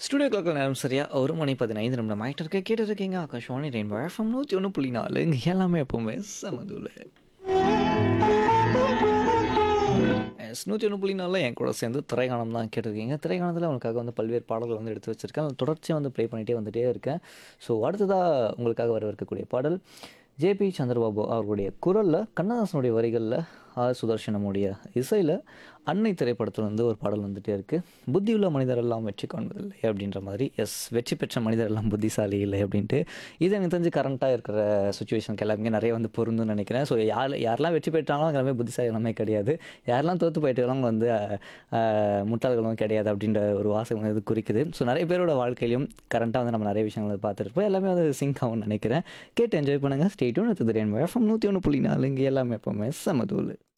studio கிளாக்கில் நேரம் சரியா ஒரு மணி பதினைந்து நிமிடம் ஆகிட்டு இருக்க கேட்டு இருக்கீங்க ஆகாஷ்வாணி ரெயின்போ எஃப்எம் நூற்றி ஒன்று புள்ளி நாலு இங்கே எல்லாமே எப்பவுமே சமதுல எஸ் நூற்றி ஒன்று புள்ளி நாலில் என் கூட சேர்ந்து திரைக்காணம் தான் கேட்டிருக்கீங்க திரைக்காணத்தில் உங்களுக்காக வந்து பல்வேறு பாடல்கள் வந்து எடுத்து வச்சிருக்கேன் அதை தொடர்ச்சியாக வந்து ப்ளே பண்ணிகிட்டே வந்துகிட்டே இருக்கேன் ஸோ அடுத்ததாக உங்களுக்காக வரவிருக்கக்கூடிய பாடல் ஜேபி சந்திரபாபு அவர்களுடைய குரலில் கண்ணதாசனுடைய வரிகளில் ஆர் சுதர்ஷனமுடைய இசையில் அன்னை திரைப்படத்தில் வந்து ஒரு பாடல் வந்துட்டே இருக்குது புத்தியுள்ள மனிதர் எல்லாம் வெற்றி காண்பதில்லை அப்படின்ற மாதிரி எஸ் வெற்றி பெற்ற மனிதர் எல்லாம் புத்திசாலி இல்லை அப்படின்ட்டு இது எனக்கு தெரிஞ்சு கரண்ட்டாக இருக்கிற சுச்சுவேஷனுக்கு எல்லாமே நிறைய வந்து பொருந்தும்னு நினைக்கிறேன் ஸோ யார் யாரெல்லாம் வெற்றி பெற்றாங்களோ அவங்க எல்லாமே புத்திசாலி எல்லாமே கிடையாது யாரெல்லாம் தோற்று போயிட்டாலும் வந்து அஹ், முட்டாள்களும் கிடையாது அப்படின்ற ஒரு வாசகம் வந்து இது குறிக்குது ஸோ நிறைய பேரோட வாழ்க்கையிலும் கரண்ட்டாக வந்து நம்ம நிறைய விஷயங்களை பார்த்துட்டு இருப்போம் எல்லாமே வந்து சிங்க் ஆகும்னு நினைக்கிறேன் கேட்டு என்ஜாய் பண்ணுங்கள் ஸ்டேட்டும் திடீர்னு எஃப்எம் நூற்றி ஒன்று புள்ளி நாலு இங்கே எல்லாமே எப்போவுமே சமதூள்